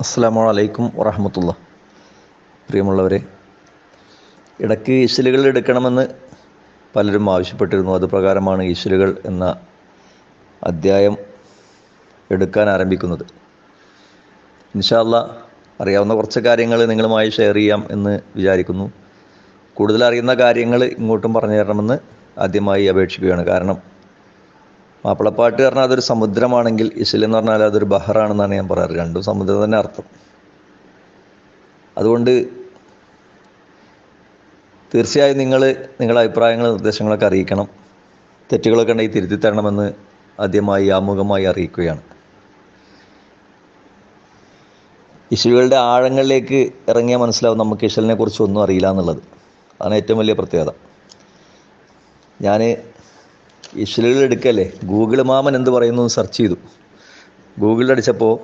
അസ്സാം വലൈക്കും വറഹമത്തുള്ള പ്രിയമുള്ളവരെ ഇടയ്ക്ക് ഇശലുകൾ എടുക്കണമെന്ന് പലരും ആവശ്യപ്പെട്ടിരുന്നു അത് പ്രകാരമാണ് ഇശലുകൾ എന്ന അധ്യായം എടുക്കാൻ ആരംഭിക്കുന്നത് ഇൻഷാല്ല അറിയാവുന്ന കുറച്ച് കാര്യങ്ങൾ നിങ്ങളുമായി ഷെയർ ചെയ്യാം എന്ന് വിചാരിക്കുന്നു കൂടുതൽ അറിയുന്ന കാര്യങ്ങൾ ഇങ്ങോട്ടും പറഞ്ഞു തരണമെന്ന് ആദ്യമായി അപേക്ഷിക്കുകയാണ് കാരണം മാപ്പിളപ്പാട്ട് പറഞ്ഞാൽ അതൊരു സമുദ്രമാണെങ്കിൽ ഇസ്ലം എന്ന് പറഞ്ഞാൽ അതൊരു ബഹറാണെന്നാണ് ഞാൻ പറയാറ് രണ്ടും സമുദ്രം തന്നെ അർത്ഥം അതുകൊണ്ട് തീർച്ചയായും നിങ്ങൾ നിങ്ങളുടെ അഭിപ്രായങ്ങൾ നിർദ്ദേശങ്ങളൊക്കെ അറിയിക്കണം തെറ്റുകളൊക്കെ ഉണ്ടെങ്കിൽ തിരുത്തി തരണമെന്ന് ആദ്യമായി ആമുഖമായി അറിയിക്കുകയാണ് ഇശുകളുടെ ആഴങ്ങളിലേക്ക് ഇറങ്ങിയാൽ മനസ്സിലാവും നമുക്ക് ഇശലിനെ കുറിച്ച് ഒന്നും അറിയില്ല എന്നുള്ളത് അതാണ് ഏറ്റവും വലിയ പ്രത്യേകത ഞാൻ ഇശലുകൾ എടുക്കല്ലേ ഗൂഗിൾ മാമൻ എന്ത് പറയുന്നു സെർച്ച് ചെയ്തു ഗൂഗിളിൽ അടിച്ചപ്പോൾ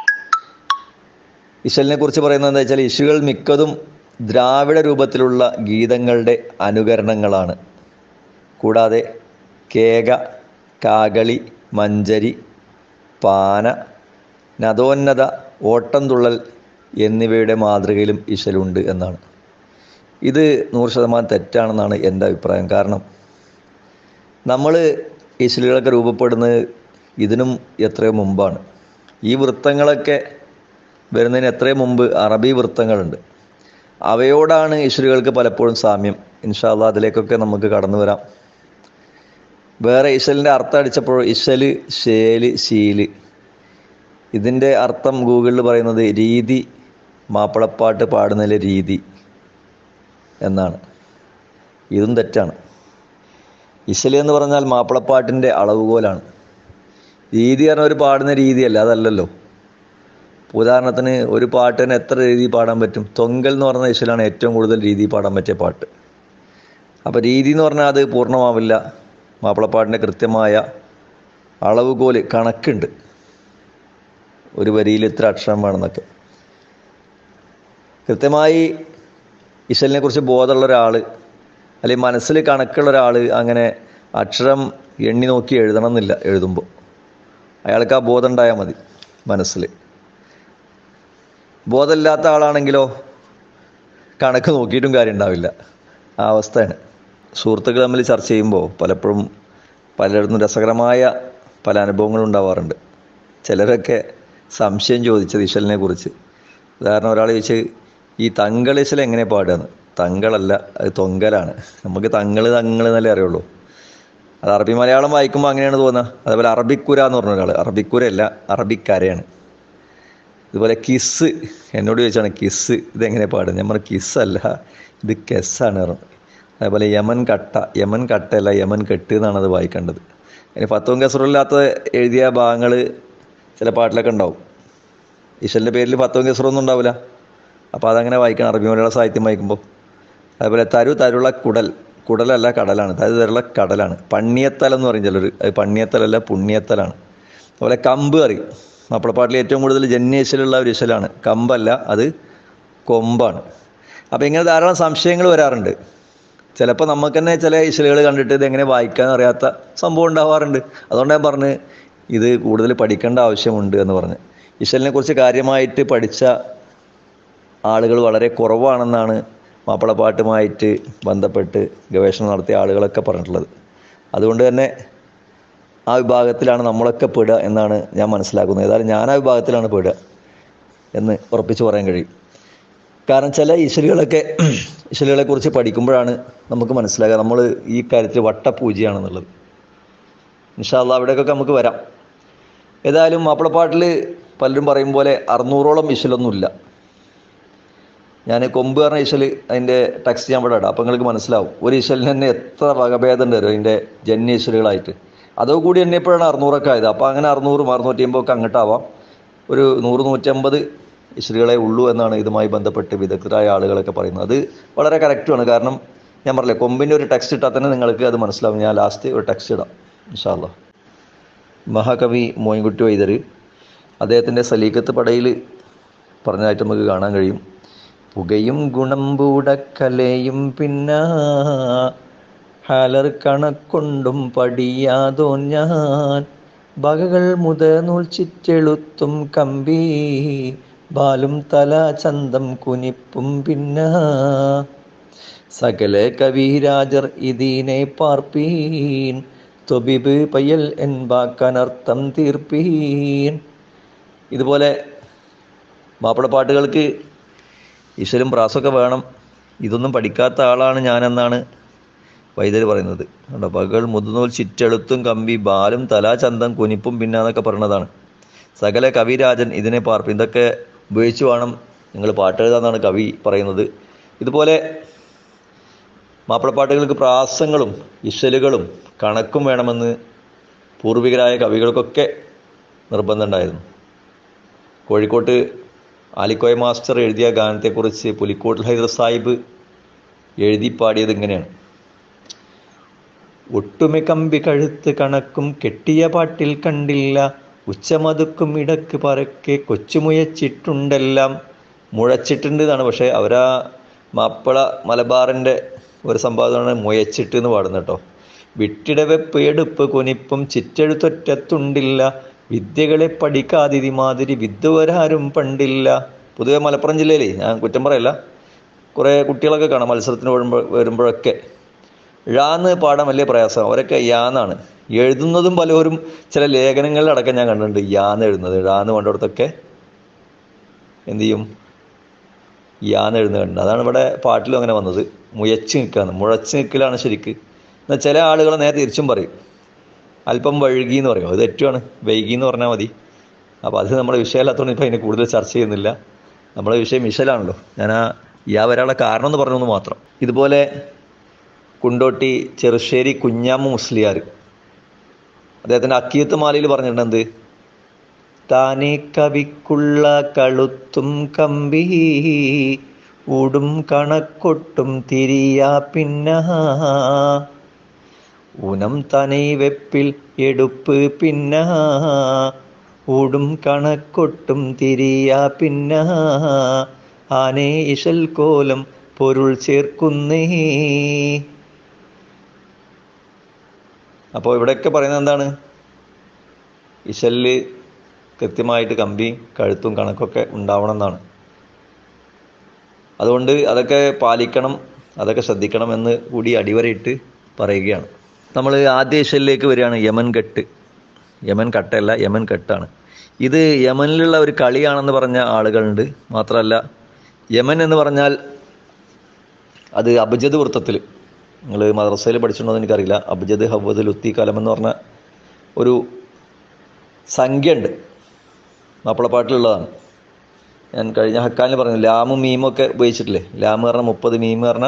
ഇശലിനെ കുറിച്ച് പറയുന്നത് എന്താ വെച്ചാൽ ഇശുകൾ മിക്കതും ദ്രാവിഡ രൂപത്തിലുള്ള ഗീതങ്ങളുടെ അനുകരണങ്ങളാണ് കൂടാതെ കേക കാകളി മഞ്ചരി പാന നദോന്നത ഓട്ടംതുള്ളൽ എന്നിവയുടെ മാതൃകയിലും ഇശലുണ്ട് എന്നാണ് ഇത് നൂറ് ശതമാനം തെറ്റാണെന്നാണ് എൻ്റെ അഭിപ്രായം കാരണം നമ്മൾ ഇശലുകളൊക്കെ രൂപപ്പെടുന്നത് ഇതിനും എത്രയോ മുമ്പാണ് ഈ വൃത്തങ്ങളൊക്കെ വരുന്നതിന് എത്രയോ മുമ്പ് അറബി വൃത്തങ്ങളുണ്ട് അവയോടാണ് ഇശലുകൾക്ക് പലപ്പോഴും സാമ്യം ഇൻഷാല്ല അതിലേക്കൊക്കെ നമുക്ക് കടന്നു വരാം വേറെ ഇശലിൻ്റെ അർത്ഥം അടിച്ചപ്പോൾ ഇശല് ഷേല് ശീല് ഇതിൻ്റെ അർത്ഥം ഗൂഗിളിൽ പറയുന്നത് രീതി മാപ്പിളപ്പാട്ട് പാടുന്നതിലെ രീതി എന്നാണ് ഇതും തെറ്റാണ് ഇശല് എന്ന് പറഞ്ഞാൽ മാപ്പിളപ്പാട്ടിൻ്റെ അളവുകോലാണ് രീതി പറഞ്ഞാൽ ഒരു പാടുന്ന രീതിയല്ല അതല്ലല്ലോ ഉദാഹരണത്തിന് ഒരു പാട്ടിന് എത്ര രീതി പാടാൻ പറ്റും തൊങ്കൽ എന്ന് പറഞ്ഞ ഇശലാണ് ഏറ്റവും കൂടുതൽ രീതി പാടാൻ പറ്റിയ പാട്ട് അപ്പോൾ രീതി എന്ന് പറഞ്ഞാൽ അത് പൂർണ്ണമാവില്ല മാപ്പിളപ്പാട്ടിൻ്റെ കൃത്യമായ അളവുകോല് കണക്കുണ്ട് ഒരു വരിയിൽ ഇത്ര അക്ഷരം വേണമെന്നൊക്കെ കൃത്യമായി ഇശലിനെ കുറിച്ച് ബോധമുള്ള ഒരാൾ അല്ലെങ്കിൽ മനസ്സിൽ കണക്കുള്ള ഒരാൾ അങ്ങനെ അക്ഷരം എണ്ണി നോക്കി എഴുതണം എന്നില്ല എഴുതുമ്പോൾ അയാൾക്ക് ആ ബോധം ഉണ്ടായാൽ മതി മനസ്സിൽ ബോധമില്ലാത്ത ആളാണെങ്കിലോ കണക്ക് നോക്കിയിട്ടും കാര്യം ഉണ്ടാവില്ല ആ അവസ്ഥയാണ് സുഹൃത്തുക്കൾ തമ്മിൽ ചർച്ച ചെയ്യുമ്പോൾ പലപ്പോഴും പലയിടത്തും രസകരമായ പല അനുഭവങ്ങളും ഉണ്ടാവാറുണ്ട് ചിലരൊക്കെ സംശയം ചോദിച്ചത് ഇശലിനെ കുറിച്ച് ഉദാഹരണം ഒരാൾ ചോദിച്ച് ഈ തങ്കളിശൽ എങ്ങനെ പാടുകയെന്ന് തങ്കളല്ല അത് തൊങ്കലാണ് നമുക്ക് തങ്ങൾ തങ്ങൾ എന്നല്ലേ അറിയുള്ളൂ അത് അറബി മലയാളം വായിക്കുമ്പോൾ അങ്ങനെയാണ് തോന്നുക അതേപോലെ അറബിക്കുര എന്ന് പറഞ്ഞ ഒരാൾ അറബിക്കുരയല്ല അറബിക്കരയാണ് ഇതുപോലെ കിസ് എന്നോട് ചോദിച്ചാണ് കിസ് ഇതെങ്ങനെ പാടുന്നത് ഞാൻ പറഞ്ഞു കിസ് അല്ല ഇത് കെസ്സാണ് പറഞ്ഞു അതേപോലെ യമൻ കട്ട യമൻ കട്ടയല്ല യമൻ കെട്ട് എന്നാണ് അത് വായിക്കേണ്ടത് അതിന് ഫത്തവും കസറുമില്ലാത്ത എഴുതിയ ഭാഗങ്ങൾ ചില പാട്ടിലൊക്കെ ഉണ്ടാവും ഈശ്വരൻ്റെ പേരിൽ ഫത്തവും കസറൊന്നും ഉണ്ടാവില്ല അപ്പോൾ അതങ്ങനെ വായിക്കണം അറബി മലയാള സാഹിത്യം വായിക്കുമ്പോൾ അതേപോലെ തരു തരുള കുടൽ കുടലല്ല കടലാണ് തരു തരുള കടലാണ് പണ്ണിയത്തൽ എന്ന് പറയും ചിലർ അത് പണ്ണിയത്തലല്ല പുണ്യത്തലാണ് അതുപോലെ കമ്പ് അറിയും മാപ്പിളപ്പാട്ടിൽ ഏറ്റവും കൂടുതൽ ജന്യേശലുള്ള ഒരു ഇശലാണ് കമ്പല്ല അത് കൊമ്പാണ് അപ്പോൾ ഇങ്ങനെ ധാരാളം സംശയങ്ങൾ വരാറുണ്ട് ചിലപ്പോൾ നമുക്ക് തന്നെ ചില ഇശലുകൾ കണ്ടിട്ട് ഇത് എങ്ങനെ വായിക്കാൻ അറിയാത്ത സംഭവം ഉണ്ടാവാറുണ്ട് അതുകൊണ്ട് ഞാൻ പറഞ്ഞ് ഇത് കൂടുതൽ പഠിക്കേണ്ട ആവശ്യമുണ്ട് എന്ന് പറഞ്ഞ് ഇശലിനെ കുറിച്ച് കാര്യമായിട്ട് പഠിച്ച ആളുകൾ വളരെ കുറവാണെന്നാണ് മാപ്പിളപ്പാട്ടുമായിട്ട് ബന്ധപ്പെട്ട് ഗവേഷണം നടത്തിയ ആളുകളൊക്കെ പറഞ്ഞിട്ടുള്ളത് അതുകൊണ്ട് തന്നെ ആ വിഭാഗത്തിലാണ് നമ്മളൊക്കെ പെടുക എന്നാണ് ഞാൻ മനസ്സിലാക്കുന്നത് ഏതായാലും ഞാൻ ആ വിഭാഗത്തിലാണ് പെടുക എന്ന് ഉറപ്പിച്ച് പറയാൻ കഴിയും കാരണം ചില ഈശ്വരികളൊക്കെ ഈശ്വരികളെ കുറിച്ച് പഠിക്കുമ്പോഴാണ് നമുക്ക് മനസ്സിലാകുക നമ്മൾ ഈ കാര്യത്തിൽ വട്ടപൂജയാണെന്നുള്ളത് ഇൻഷാല്ല അവിടേക്കൊക്കെ നമുക്ക് വരാം ഏതായാലും മാപ്പിളപ്പാട്ടിൽ പലരും പറയും പോലെ അറുന്നൂറോളം ഇശലൊന്നുമില്ല ഞാൻ കൊമ്പ് പറഞ്ഞ ഇശൽ അതിൻ്റെ ടെക്സ്റ്റ് ഞാൻ ഇവിടെ ഇടാം അപ്പോൾ നിങ്ങൾക്ക് മനസ്സിലാവും ഒരു ഇശലിന് തന്നെ എത്ര വകഭേദം ഉണ്ട് അതിൻ്റെ ജന്യ ഇശലുകളായിട്ട് അതോടുകൂടി എണ്ണിയപ്പോഴാണ് അറുന്നൂറൊക്കെ ആയത് അപ്പോൾ അങ്ങനെ അറുന്നൂറും അറുന്നൂറ്റി അമ്പതൊക്കെ അങ്ങോട്ടാവാം ഒരു നൂറ് നൂറ്റമ്പത് ഇശലുകളെ ഉള്ളൂ എന്നാണ് ഇതുമായി ബന്ധപ്പെട്ട് വിദഗ്ധരായ ആളുകളൊക്കെ പറയുന്നത് അത് വളരെ കറക്റ്റുമാണ് കാരണം ഞാൻ പറഞ്ഞില്ലേ കൊമ്പിൻ്റെ ഒരു ടെക്സ്റ്റ് ഇട്ടാൽ തന്നെ നിങ്ങൾക്ക് അത് മനസ്സിലാവും ഞാൻ ലാസ്റ്റ് ഒരു ടെക്സ്റ്റ് ഇടാം ഇൻഷാല്ല മഹാകവി മോയിൻകുട്ടി വൈദ്യർ അദ്ദേഹത്തിൻ്റെ സലീക്കത്ത് പടയിൽ പറഞ്ഞതായിട്ട് നമുക്ക് കാണാൻ കഴിയും പുകയും ഗുണം പൂടക്കലയും പിന്നാ ഹാലർ കണക്കൊണ്ടും പടിയാതോ ഞാൻ ബകകൾ മുതനൂൽ ചിറ്റെളുത്തും കമ്പി ബാലും തല ചന്തം കുനിപ്പും പിന്ന സകല കവിരാജർ ഇതിനെ പാർപ്പീൻ തൊബിബ് പയ്യൽ என்பാക്കനർത്ഥം തീർപ്പീൻ ഇതുപോലെ മാപ്പിളപ്പാട്ടുകൾക്ക് ഈശ്വരും പ്രാസമൊക്കെ വേണം ഇതൊന്നും പഠിക്കാത്ത ആളാണ് ഞാനെന്നാണ് വൈദ്യർ പറയുന്നത് കണ്ടോ പകൽ മുതുനൂൽ ചിറ്റെളുത്തും കമ്പി ബാലും തലാ ചന്തം കുനിപ്പും പിന്നാന്നൊക്കെ പറയുന്നതാണ് സകല കവിരാജൻ ഇതിനെ പാർപ്പ് ഇതൊക്കെ ഉപയോഗിച്ച് വേണം നിങ്ങൾ പാട്ട് എഴുതാന്നാണ് കവി പറയുന്നത് ഇതുപോലെ മാപ്പിളപ്പാട്ടുകൾക്ക് പ്രാസങ്ങളും ഇശലുകളും കണക്കും വേണമെന്ന് പൂർവികരായ കവികൾക്കൊക്കെ നിർബന്ധമുണ്ടായിരുന്നു കോഴിക്കോട്ട് ആലിക്കോയ മാസ്റ്റർ എഴുതിയ ഗാനത്തെക്കുറിച്ച് പുലിക്കോട്ടിൽ ഹൈദർ സാഹിബ് എഴുതി പാടിയത് ഇങ്ങനെയാണ് ഒട്ടുമെ കമ്പി കഴുത്ത് കണക്കും കെട്ടിയ പാട്ടിൽ കണ്ടില്ല ഉച്ചമതുക്കും ഇടക്ക് പറക്കെ കൊച്ചുമുയച്ചിട്ടുണ്ടെല്ലാം മുഴച്ചിട്ടുണ്ട് എന്നാണ് പക്ഷേ അവരാ മാപ്പിള മലബാറിൻ്റെ ഒരു സംഭാവനയാണ് മുയച്ചിട്ട് എന്ന് പാടുന്നത് കേട്ടോ വിട്ടിടവെപ്പ് എടുപ്പ് കുനിപ്പും ചിറ്റെഴുത്തൊറ്റത്തുണ്ടില്ല വിദ്യകളെ പഠിക്കാതിരി മാതിരി വിദ്വരാരും പണ്ടില്ല പൊതുവെ മലപ്പുറം ജില്ലയിലേ ഞാൻ കുറ്റം പറയല്ല കുറേ കുട്ടികളൊക്കെ കാണാം മത്സരത്തിന് വരുമ്പോൾ വരുമ്പോഴൊക്കെ ഴാന്ന് പാടാൻ വലിയ പ്രയാസം അവരൊക്കെ യാന്നാണ് എഴുതുന്നതും പലരും ചില ലേഖനങ്ങളിലടക്കം ഞാൻ കണ്ടിട്ടുണ്ട് യാന്ന് എഴുതുന്നത് ഴാന്ന് വേണ്ടിടത്തൊക്കെ എന്ത് ചെയ്യും യാന്ന് എഴുതുന്നത് കണ്ടത് അതാണ് ഇവിടെ പാട്ടിലും അങ്ങനെ വന്നത് മുയച്ച് നിൽക്കാന്ന് മുഴച്ച് നിൽക്കലാണ് ശരിക്ക് എന്നാൽ ചില ആളുകൾ നേരെ തിരിച്ചും പറയും അല്പം വഴുകി എന്ന് പറയും അത് തെറ്റുമാണ് വൈകി എന്ന് പറഞ്ഞാൽ മതി അപ്പോൾ അത് നമ്മുടെ വിഷയമല്ലാത്തതുകൊണ്ട് ഇപ്പോൾ അതിനെ കൂടുതൽ ചർച്ച ചെയ്യുന്നില്ല നമ്മുടെ വിഷയം വിഷലാണല്ലോ ഞാൻ ആ യാ വരാനുള്ള കാരണം എന്ന് പറഞ്ഞൊന്ന് മാത്രം ഇതുപോലെ കുണ്ടോട്ടി ചെറുശ്ശേരി കുഞ്ഞാമ്മ മുസ്ലിയാർ അദ്ദേഹത്തിൻ്റെ അക്കീയത്ത് മാലയിൽ പറഞ്ഞിട്ടുണ്ട് എന്ത് താനേ കവിക്കുള്ള കളുത്തും കമ്പി ഊടും കണക്കൊട്ടും തിരിയാ പിന്ന ഊനം തനൈ വെപ്പിൽ എടുപ്പ് പിന്ന ഊടും കണക്കൊട്ടും തിരിയാ പിന്ന ആനേ ഇശൽ കോലം പൊരുൾ ചേർക്കുന്നേ അപ്പോൾ ഇവിടെയൊക്കെ പറയുന്നത് എന്താണ് ഇശല് കൃത്യമായിട്ട് കമ്പി കഴുത്തും കണക്കൊക്കെ ഉണ്ടാവണം എന്നാണ് അതുകൊണ്ട് അതൊക്കെ പാലിക്കണം അതൊക്കെ ശ്രദ്ധിക്കണം എന്ന് കൂടി അടിവരയിട്ട് പറയുകയാണ് നമ്മൾ ആദ്യ ഇശലിലേക്ക് വരികയാണ് യമൻ കെട്ട് യമൻ കട്ടല്ല യമൻ കെട്ടാണ് ഇത് യമനിലുള്ള ഒരു കളിയാണെന്ന് പറഞ്ഞ ആളുകളുണ്ട് മാത്രമല്ല യമൻ എന്ന് പറഞ്ഞാൽ അത് അബജദ് വൃത്തത്തിൽ നിങ്ങൾ മദ്രസയിൽ പഠിച്ചിട്ടുണ്ടോ എന്ന് എനിക്കറിയില്ല അബ്ജദ് ഹവദ് ലുത്തി കലം എന്ന് പറഞ്ഞ ഒരു സംഖ്യ ഉണ്ട് മാപ്പിളപ്പാട്ടിലുള്ളതാണ് ഞാൻ കഴിഞ്ഞ ഹക്കാനിൽ പറഞ്ഞു ലാമും മീമും ഒക്കെ ഉപയോഗിച്ചിട്ടില്ലേ ലാം പറഞ്ഞ മുപ്പത് മീം പറഞ്ഞ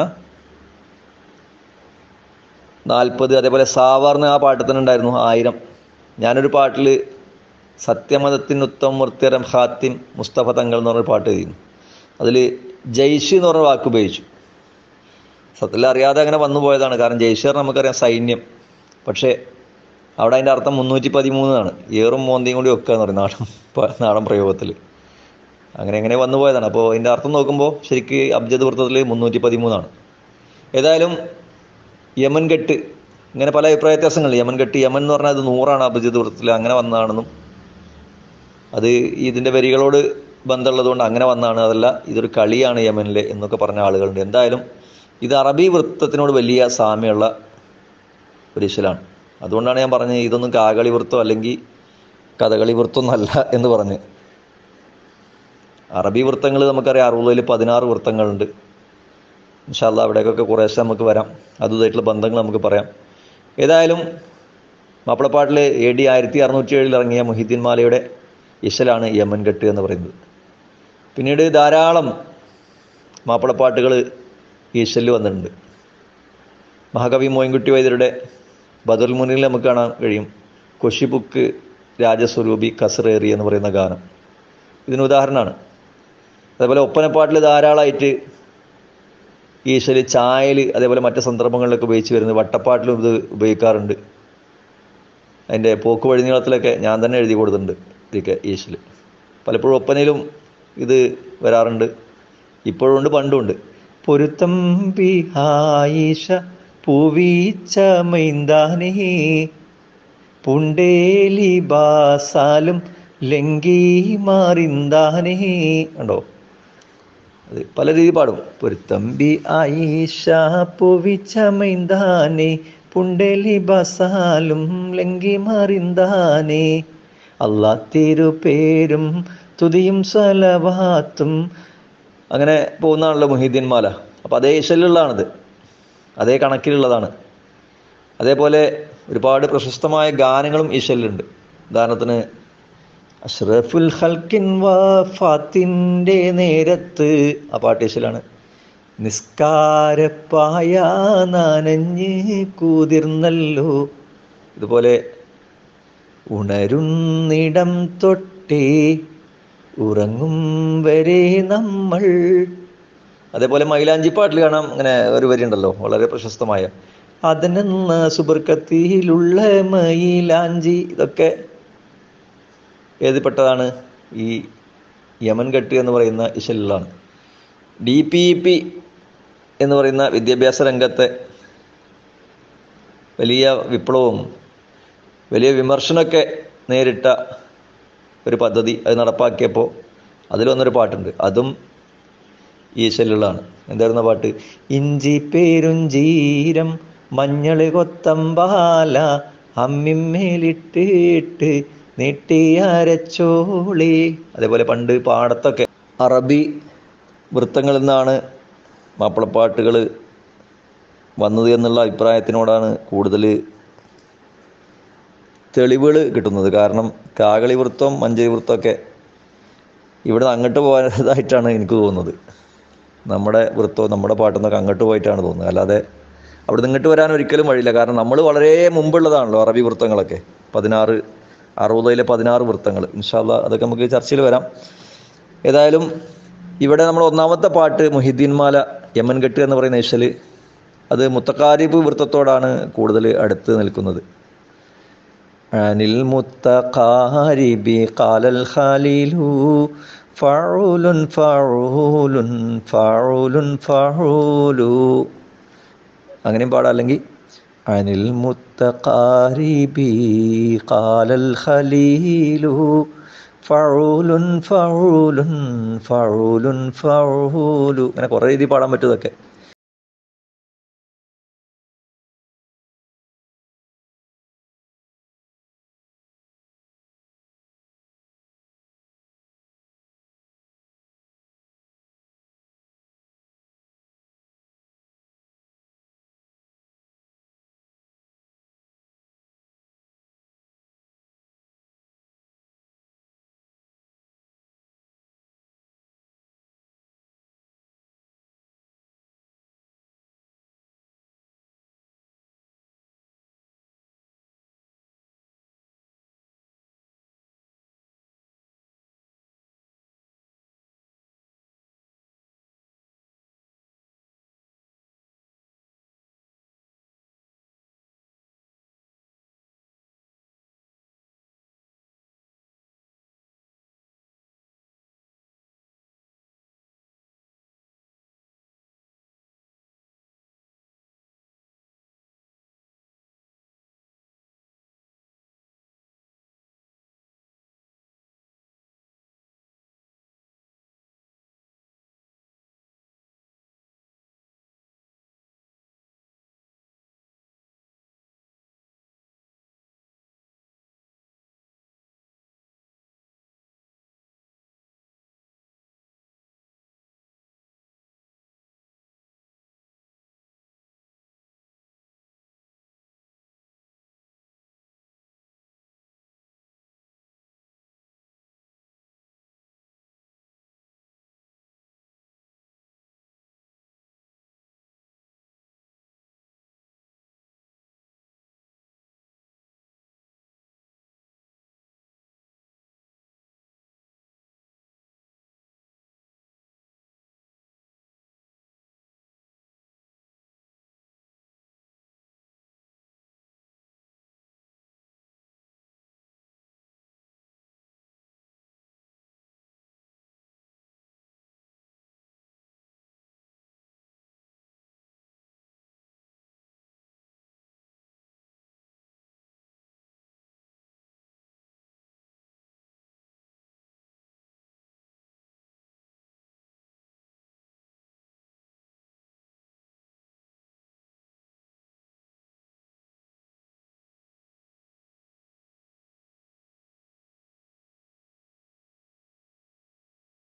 നാൽപ്പത് അതേപോലെ സാവാറിന് ആ പാട്ട് തന്നെ ഉണ്ടായിരുന്നു ആയിരം ഞാനൊരു പാട്ടിൽ സത്യമതത്തിന് ഉത്തമ മൃത്യരം ഹാത്തിം മുസ്തഫ തങ്ങൾ എന്ന് പറഞ്ഞൊരു പാട്ട് എഴുതിയിരുന്നു അതിൽ ജയ്ഷ് എന്ന് പറഞ്ഞ വാക്ക് ഉപയോഗിച്ചു സത്യത്തിൽ അറിയാതെ അങ്ങനെ വന്നു പോയതാണ് കാരണം ജയ്ഷർ നമുക്കറിയാം സൈന്യം പക്ഷേ അവിടെ അതിൻ്റെ അർത്ഥം മുന്നൂറ്റി പതിമൂന്നാണ് ഏറും മോന്തിയും കൂടി വെക്കുക എന്ന് പറയും നാടൻ പ- നാടൻ പ്രയോഗത്തിൽ അങ്ങനെ അങ്ങനെ വന്നു പോയതാണ് അപ്പോൾ അതിൻ്റെ അർത്ഥം നോക്കുമ്പോൾ ശരിക്ക് അബ്ജദ് വൃത്തത്തിൽ മുന്നൂറ്റി പതിമൂന്നാണ് ഏതായാലും യമൻ കെട്ട് ഇങ്ങനെ പല അഭിപ്രായ വ്യത്യാസങ്ങളുണ്ട് യമൻ കെട്ട് യമൻ എന്ന് പറഞ്ഞാൽ അത് നൂറാണ് അബ്ജദ് വൃത്തത്തിൽ അങ്ങനെ വന്നതാണെന്നും അത് ഇതിൻ്റെ വരികളോട് ബന്ധമുള്ളത് കൊണ്ട് അങ്ങനെ വന്നതാണ് അതല്ല ഇതൊരു കളിയാണ് യമനിലെ എന്നൊക്കെ പറഞ്ഞ ആളുകളുണ്ട് എന്തായാലും ഇത് അറബി വൃത്തത്തിനോട് വലിയ സാമ്യമുള്ള ഒരു ഇശലാണ് അതുകൊണ്ടാണ് ഞാൻ പറഞ്ഞത് ഇതൊന്നും കാകളി വൃത്തം അല്ലെങ്കിൽ കഥകളി വൃത്തമൊന്നല്ല എന്ന് പറഞ്ഞ് അറബി വൃത്തങ്ങൾ നമുക്കറിയാം അറുപതിൽ പതിനാറ് വൃത്തങ്ങളുണ്ട് ഇൻഷാല്ല അവിടേക്കൊക്കെ കുറേശ്ശെ നമുക്ക് വരാം അതുമായിട്ടുള്ള ബന്ധങ്ങൾ നമുക്ക് പറയാം ഏതായാലും മാപ്പിളപ്പാട്ടിൽ എ ഡി ആയിരത്തി അറുന്നൂറ്റി ഏഴിൽ ഇറങ്ങിയ മൊഹിദ്ദീൻ മാലയുടെ ഇശലാണ് യമൻ കെട്ട് എന്ന് പറയുന്നത് പിന്നീട് ധാരാളം മാപ്പിളപ്പാട്ടുകൾ ഈ ഇശലിൽ വന്നിട്ടുണ്ട് മഹാകവി മോയിൻകുട്ടി വൈദ്യരുടെ ബദറുൽ മുനിൽ നമുക്ക് കാണാൻ കഴിയും കൊഷിബുക്ക് രാജസ്വരൂപി കസറേറി എന്ന് പറയുന്ന ഗാനം ഇതിന് ഉദാഹരണമാണ് അതേപോലെ ഒപ്പനപ്പാട്ടിൽ ധാരാളമായിട്ട് ഈശ്വരി ചായൽ അതേപോലെ മറ്റ് സന്ദർഭങ്ങളിലൊക്കെ ഉപയോഗിച്ച് വരുന്നത് വട്ടപ്പാട്ടിലും ഇത് ഉപയോഗിക്കാറുണ്ട് അതിൻ്റെ പോക്ക് വഴിനീളത്തിലൊക്കെ ഞാൻ തന്നെ എഴുതി കൊടുത്തിട്ടുണ്ട് ഇതൊക്കെ ഈശ്വല് പലപ്പോഴും ഒപ്പനയിലും ഇത് വരാറുണ്ട് ഇപ്പോഴും ഉണ്ട് പണ്ടും ഉണ്ട് പൊരുത്തം ആയിഷ പൂവീച്ച മൈന്താനേ പുണ്ടേലി ബാസാലും ലങ്കി മാറിന്താനേ ഉണ്ടോ അത് പല രീതി പാടും പൊരുത്തമ്പി ആയിഷ പൊവിച്ചമൈന്താനേ പുണ്ടലി ബസാലും ലങ്കി മാറിന്താനേ അല്ലാ തിരുപേരും തുതിയും സലവാത്തും അങ്ങനെ പോകുന്നതാണല്ലോ മുഹീദ്ദീൻ മാല അപ്പോൾ അതേ ഇശലുള്ളതാണിത് അതേ കണക്കിലുള്ളതാണ് അതേപോലെ ഒരുപാട് പ്രശസ്തമായ ഗാനങ്ങളും ഈശലുണ്ട് ഉദാഹരണത്തിന് അഷ്റഫുൽ ഹൽക്കിൻ വഫാത്തിൻ്റെ നേരത്ത് ആ പാട്ട് ഈശലാണ് നിസ്കാരപ്പായ നനഞ്ഞ് കൂതിർന്നല്ലോ ഇതുപോലെ ഉണരുന്നിടം തൊട്ടേ ഉറങ്ങും വരെ നമ്മൾ അതേപോലെ മൈലാഞ്ചി പാട്ടിൽ കാണാം അങ്ങനെ ഒരു വരി ഉണ്ടല്ലോ വളരെ പ്രശസ്തമായ അതിനെന്ന സുബർക്കത്തിയിലുള്ള മൈലാഞ്ചി ഇതൊക്കെ ഏതിൽപ്പെട്ടതാണ് ഈ യമൻ കെട്ട് എന്ന് പറയുന്ന ഇശലിലാണ് ഡി പി പി എന്ന് പറയുന്ന വിദ്യാഭ്യാസ രംഗത്തെ വലിയ വിപ്ലവവും വലിയ വിമർശനമൊക്കെ നേരിട്ട ഒരു പദ്ധതി അത് നടപ്പാക്കിയപ്പോൾ അതിൽ വന്നൊരു പാട്ടുണ്ട് അതും ഈ ശല്യമുള്ളതാണ് എന്തായിരുന്ന പാട്ട് ഇഞ്ചി പേരുംജീരം മഞ്ഞള് കൊത്തമ്പാല അമ്മിമ്മേലിട്ടിട്ട് നീട്ടിയരച്ചോളി അതേപോലെ പണ്ട് പാടത്തൊക്കെ അറബി വൃത്തങ്ങളിൽ നിന്നാണ് മാപ്പിളപ്പാട്ടുകൾ വന്നത് എന്നുള്ള അഭിപ്രായത്തിനോടാണ് കൂടുതൽ തെളിവുകൾ കിട്ടുന്നത് കാരണം കാകളി വൃത്തം മഞ്ചരി വൃത്തമൊക്കെ ഇവിടെ അങ്ങോട്ട് പോയതായിട്ടാണ് എനിക്ക് തോന്നുന്നത് നമ്മുടെ വൃത്തവും നമ്മുടെ പാട്ടുന്നൊക്കെ അങ്ങോട്ട് പോയിട്ടാണ് തോന്നുന്നത് അല്ലാതെ അവിടെ ഇങ്ങോട്ട് വരാൻ ഒരിക്കലും വഴിയില്ല കാരണം നമ്മൾ വളരെ മുമ്പുള്ളതാണല്ലോ അറബി വൃത്തങ്ങളൊക്കെ പതിനാറ് അറുപതിലെ പതിനാറ് വൃത്തങ്ങൾ ഇൻഷാല്ല അതൊക്കെ നമുക്ക് ചർച്ചയിൽ വരാം ഏതായാലും ഇവിടെ നമ്മൾ ഒന്നാമത്തെ പാട്ട് മുഹിദ്ദീൻ മാല യമൻ കെട്ട് എന്ന് പറയുന്ന ഇശല് അത് മുത്തക്കാരിബ് വൃത്തത്തോടാണ് കൂടുതൽ അടുത്ത് നിൽക്കുന്നത് അനിൽ മുത്തഖാരിബി ഖാലൽ ഖലീലു ഫഊലുൻ ഫഊലുൻ ഫഊലുൻ ഫഊലു അങ്ങനെയും പാടാം അല്ലെങ്കിൽ അനിൽ മുത്തഖാരിബി ഖാലൽ ഖലീലു ഫഊലുൻ ഫഊലുൻ ഫഊലുൻ ഫഊലു അങ്ങനെ കുറേ രീതി പാടാൻ പറ്റും ഇതൊക്കെ